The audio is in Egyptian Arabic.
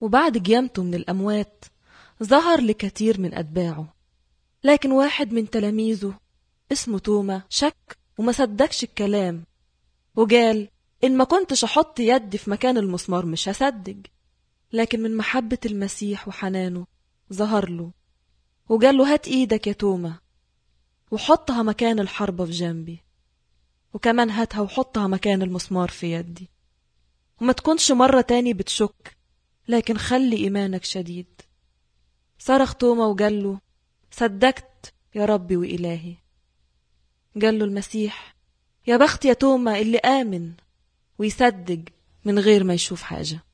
وبعد قيامته من الأموات ظهر لكثير من أتباعه لكن واحد من تلاميذه اسمه توما شك وما صدقش الكلام وقال إن ما كنتش أحط يدي في مكان المسمار مش هصدق لكن من محبة المسيح وحنانه ظهر له وقال له هات إيدك يا توما وحطها مكان الحربة في جنبي وكمان هاتها وحطها مكان المسمار في يدي وما تكونش مرة تاني بتشك لكن خلي إيمانك شديد صرخ توما وقال له صدقت يا ربي وإلهي قال له المسيح يا بخت يا توما اللي آمن ويصدق من غير ما يشوف حاجه